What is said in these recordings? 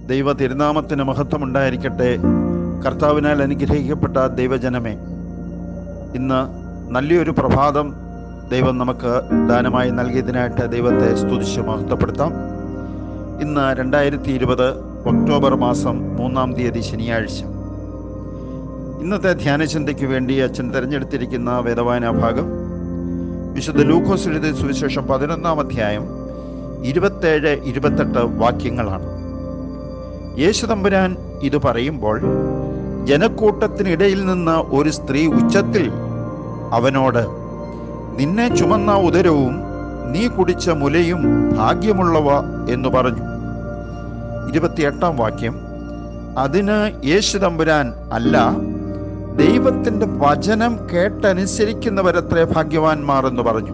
ദൈവ തിരുനാമത്തിന് മഹത്വമുണ്ടായിരിക്കട്ടെ കർത്താവിനാൽ അനുഗ്രഹിക്കപ്പെട്ട ദൈവജനമേ ഇന്ന് നല്ലൊരു പ്രഭാതം ദൈവം നമുക്ക് ദാനമായി നൽകിയതിനായിട്ട് ദൈവത്തെ സ്തുതിച്ച് മഹത്വപ്പെടുത്താം ഇന്ന് രണ്ടായിരത്തി ഇരുപത് ഒക്ടോബർ മാസം മൂന്നാം തീയതി ശനിയാഴ്ച ഇന്നത്തെ ധ്യാനചിന്തയ്ക്ക് വേണ്ടി അച്ഛൻ തിരഞ്ഞെടുത്തിരിക്കുന്ന വേദവായനാ ഭാഗം വിശുദ്ധ ലൂക്കോസ് എഴുതിയ സുവിശേഷം പതിനൊന്നാം അധ്യായം ഇരുപത്തേഴ് ഇരുപത്തെട്ട് വാക്യങ്ങളാണ് യേശു തമ്പുരാൻ ഇത് പറയുമ്പോൾ ജനക്കൂട്ടത്തിനിടയിൽ നിന്ന് ഒരു സ്ത്രീ ഉച്ചത്തിൽ അവനോട് നിന്നെ ചുമന്ന ഉദരവും നീ കുടിച്ച മുലയും ഭാഗ്യമുള്ളവ എന്ന് പറഞ്ഞു ഇരുപത്തിയെട്ടാം വാക്യം അതിന് യേശു തമ്പുരാൻ അല്ല ദൈവത്തിന്റെ വചനം കേട്ടനുസരിക്കുന്നവരത്രേ ഭാഗ്യവാന്മാർ എന്ന് പറഞ്ഞു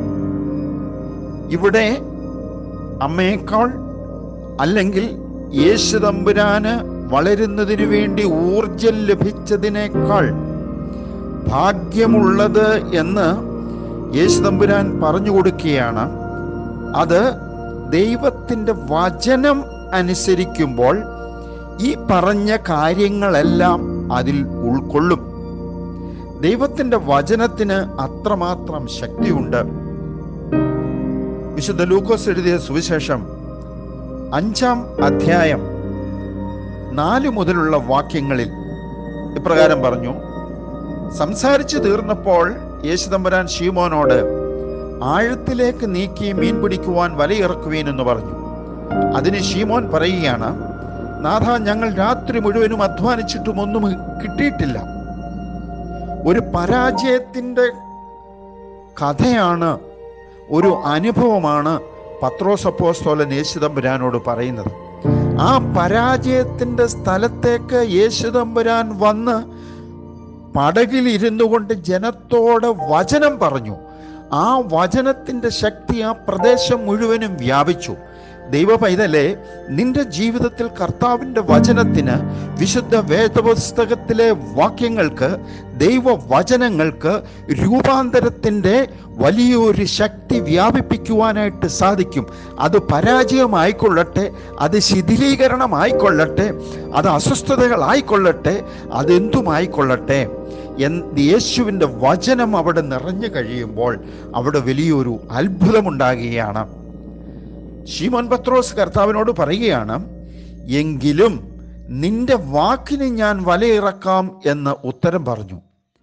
ഇവിടെ അമ്മയേക്കാൾ അല്ലെങ്കിൽ യേശു തമ്പുരാന് വളരുന്നതിനു വേണ്ടി ഊർജം ലഭിച്ചതിനേക്കാൾ ഭാഗ്യമുള്ളത് എന്ന് യേശു തമ്പുരാൻ പറഞ്ഞു കൊടുക്കുകയാണ് അത് ദൈവത്തിൻ്റെ വചനം അനുസരിക്കുമ്പോൾ ഈ പറഞ്ഞ കാര്യങ്ങളെല്ലാം അതിൽ ഉൾക്കൊള്ളും ദൈവത്തിൻ്റെ വചനത്തിന് അത്രമാത്രം ശക്തിയുണ്ട് വിശുദ്ധ ലൂക്കോസ് എഴുതിയ സുവിശേഷം അഞ്ചാം അധ്യായം നാല് മുതലുള്ള വാക്യങ്ങളിൽ ഇപ്രകാരം പറഞ്ഞു സംസാരിച്ചു തീർന്നപ്പോൾ യേശുദമ്പരാൻ ഷീമോനോട് ആഴത്തിലേക്ക് നീക്കി മീൻ പിടിക്കുവാൻ വലയിറക്കുവീൻ എന്ന് പറഞ്ഞു അതിന് ഷീമോൻ പറയുകയാണ് നാഥ ഞങ്ങൾ രാത്രി മുഴുവനും അധ്വാനിച്ചിട്ടും ഒന്നും കിട്ടിയിട്ടില്ല ഒരു പരാജയത്തിൻ്റെ കഥയാണ് ഒരു അനുഭവമാണ് പത്രോസ് അപ്പോസ്തോലൻ യേശുദമ്പുരാനോട് പറയുന്നത് ആ പരാജയത്തിൻ്റെ സ്ഥലത്തേക്ക് യേശുദമ്പുരാൻ വന്ന് പടകിൽ ഇരുന്നു കൊണ്ട് ജനത്തോട് വചനം പറഞ്ഞു ആ വചനത്തിൻ്റെ ശക്തി ആ പ്രദേശം മുഴുവനും വ്യാപിച്ചു ദൈവ പൈതലെ നിന്റെ ജീവിതത്തിൽ കർത്താവിൻ്റെ വചനത്തിന് വിശുദ്ധ വേദപുസ്തകത്തിലെ വാക്യങ്ങൾക്ക് ദൈവ വചനങ്ങൾക്ക് രൂപാന്തരത്തിൻ്റെ വലിയൊരു ശക്തി വ്യാപിപ്പിക്കുവാനായിട്ട് സാധിക്കും അത് പരാജയമായിക്കൊള്ളട്ടെ അത് ശിഥിലീകരണമായിക്കൊള്ളട്ടെ അത് അസ്വസ്ഥതകളായിക്കൊള്ളട്ടെ അതെന്തുമായിക്കൊള്ളട്ടെ എന്ത് യേശുവിൻ്റെ വചനം അവിടെ നിറഞ്ഞു കഴിയുമ്പോൾ അവിടെ വലിയൊരു അത്ഭുതമുണ്ടാകുകയാണ് ഷീമോൻ പത്രോസ് കർത്താവിനോട് പറയുകയാണ് എങ്കിലും നിന്റെ വാക്കിന് ഞാൻ വലയിറക്കാം എന്ന് ഉത്തരം പറഞ്ഞു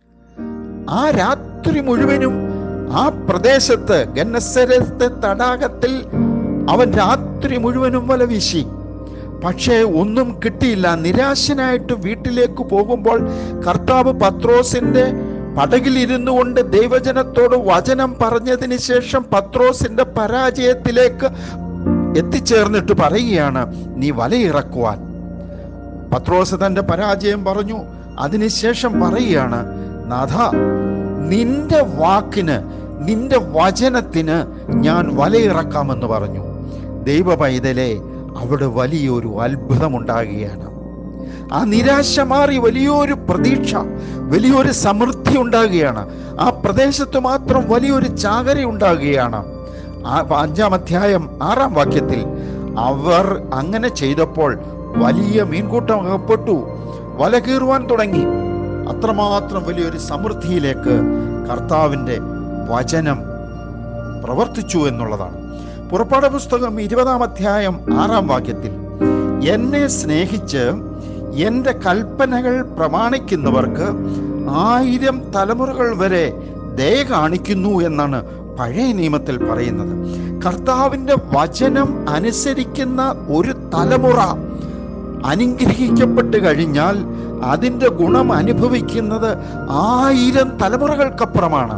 ആ രാത്രി മുഴുവനും ആ പ്രദേശത്ത് ഗന്നസരത്തെ തടാകത്തിൽ അവൻ രാത്രി മുഴുവനും വല വീശി പക്ഷേ ഒന്നും കിട്ടിയില്ല നിരാശനായിട്ട് വീട്ടിലേക്ക് പോകുമ്പോൾ കർത്താവ് പത്രോസിന്റെ പടകിൽ ഇരുന്നു കൊണ്ട് ദൈവജനത്തോട് വചനം പറഞ്ഞതിന് ശേഷം പത്രോസിന്റെ പരാജയത്തിലേക്ക് എത്തിച്ചേർന്നിട്ട് പറയുകയാണ് നീ വലയിറക്കുവാൻ പത്രോസ് തന്റെ പരാജയം പറഞ്ഞു അതിനുശേഷം പറയുകയാണ് നാഥ നിന്റെ വാക്കിന് നിന്റെ വചനത്തിന് ഞാൻ വലയിറക്കാമെന്ന് പറഞ്ഞു ദൈവ പൈതലെ അവിടെ വലിയൊരു അത്ഭുതമുണ്ടാകുകയാണ് ആ നിരാശ മാറി വലിയൊരു പ്രതീക്ഷ വലിയൊരു സമൃദ്ധി ഉണ്ടാകുകയാണ് ആ പ്രദേശത്ത് മാത്രം വലിയൊരു ചാകര ഉണ്ടാകുകയാണ് ആ അഞ്ചാം അധ്യായം ആറാം വാക്യത്തിൽ അവർ അങ്ങനെ ചെയ്തപ്പോൾ വലിയ മീൻകൂട്ടം അകപ്പെട്ടു വല കീറുവാൻ തുടങ്ങി അത്രമാത്രം വലിയൊരു സമൃദ്ധിയിലേക്ക് കർത്താവിൻ്റെ വചനം പ്രവർത്തിച്ചു എന്നുള്ളതാണ് പുറപ്പാട് പുസ്തകം ഇരുപതാം അധ്യായം ആറാം വാക്യത്തിൽ എന്നെ സ്നേഹിച്ച് എൻ്റെ കൽപ്പനകൾ പ്രമാണിക്കുന്നവർക്ക് ആയിരം തലമുറകൾ വരെ ദയ കാണിക്കുന്നു എന്നാണ് പഴയ നിയമത്തിൽ പറയുന്നത് കർത്താവിൻ്റെ വചനം അനുസരിക്കുന്ന ഒരു തലമുറ അനുഗ്രഹിക്കപ്പെട്ട് കഴിഞ്ഞാൽ അതിൻ്റെ ഗുണം അനുഭവിക്കുന്നത് ആയിരം തലമുറകൾക്കപ്പുറമാണ്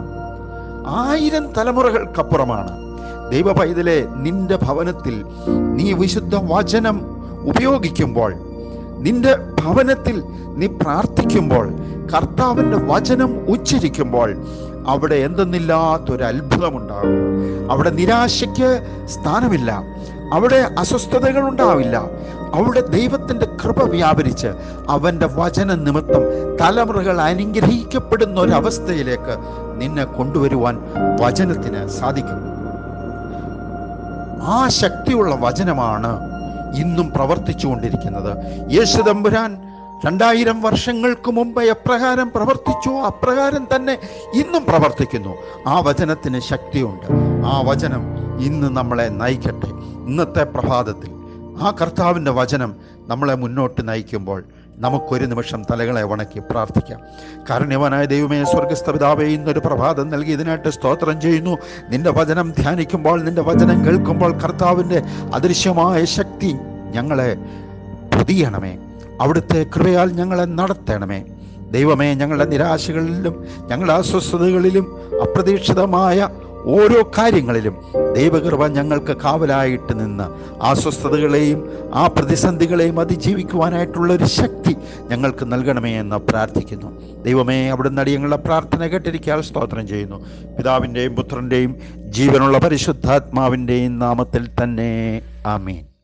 ആയിരം തലമുറകൾക്കപ്പുറമാണ് ദൈവ പൈതലെ നിന്റെ ഭവനത്തിൽ നീ വിശുദ്ധ വചനം ഉപയോഗിക്കുമ്പോൾ നിന്റെ ഭവനത്തിൽ നീ പ്രാർത്ഥിക്കുമ്പോൾ കർത്താവിൻ്റെ വചനം ഉച്ചരിക്കുമ്പോൾ അവിടെ എന്തെന്നില്ലാത്തൊരു അത്ഭുതമുണ്ടാകും അവിടെ നിരാശയ്ക്ക് സ്ഥാനമില്ല അവിടെ അസ്വസ്ഥതകൾ ഉണ്ടാവില്ല അവിടെ ദൈവത്തിൻ്റെ കൃപ വ്യാപരിച്ച് അവൻ്റെ വചന നിമിത്തം തലമുറകൾ അനുഗ്രഹിക്കപ്പെടുന്ന ഒരവസ്ഥയിലേക്ക് നിന്നെ കൊണ്ടുവരുവാൻ വചനത്തിന് സാധിക്കും ആ ശക്തിയുള്ള വചനമാണ് ഇന്നും പ്രവർത്തിച്ചുകൊണ്ടിരിക്കുന്നത് യേശു തമ്പുരാൻ രണ്ടായിരം വർഷങ്ങൾക്ക് മുമ്പ് എപ്രകാരം പ്രവർത്തിച്ചു അപ്രകാരം തന്നെ ഇന്നും പ്രവർത്തിക്കുന്നു ആ വചനത്തിന് ശക്തിയുണ്ട് ആ വചനം ഇന്ന് നമ്മളെ നയിക്കട്ടെ ഇന്നത്തെ പ്രഭാതത്തിൽ ആ കർത്താവിൻ്റെ വചനം നമ്മളെ മുന്നോട്ട് നയിക്കുമ്പോൾ നമുക്കൊരു നിമിഷം തലകളെ വണക്കി പ്രാർത്ഥിക്കാം കാരണവനായ ദൈവമേ സ്വർഗസ്ഥ പിതാവേ ഇന്നൊരു പ്രഭാതം നൽകി ഇതിനായിട്ട് സ്തോത്രം ചെയ്യുന്നു നിന്റെ വചനം ധ്യാനിക്കുമ്പോൾ നിന്റെ വചനം കേൾക്കുമ്പോൾ കർത്താവിൻ്റെ അദൃശ്യമായ ശക്തി ഞങ്ങളെ പൊതിയണമേ അവിടുത്തെ കൃപയാൽ ഞങ്ങളെ നടത്തണമേ ദൈവമേ ഞങ്ങളുടെ നിരാശകളിലും ഞങ്ങളുടെ അസ്വസ്ഥതകളിലും അപ്രതീക്ഷിതമായ ഓരോ കാര്യങ്ങളിലും ദൈവകൃപ ഞങ്ങൾക്ക് കാവലായിട്ട് നിന്ന് ആ സ്വസ്ഥതകളെയും ആ പ്രതിസന്ധികളെയും അതിജീവിക്കുവാനായിട്ടുള്ള ഒരു ശക്തി ഞങ്ങൾക്ക് നൽകണമേ എന്ന് പ്രാർത്ഥിക്കുന്നു ദൈവമേ അവിടുന്ന് അടിയങ്ങളുടെ പ്രാർത്ഥന കേട്ടിരിക്കാൻ സ്തോത്രം ചെയ്യുന്നു പിതാവിൻ്റെയും പുത്രൻ്റെയും ജീവനുള്ള പരിശുദ്ധാത്മാവിൻ്റെയും നാമത്തിൽ തന്നെ ആമീൻ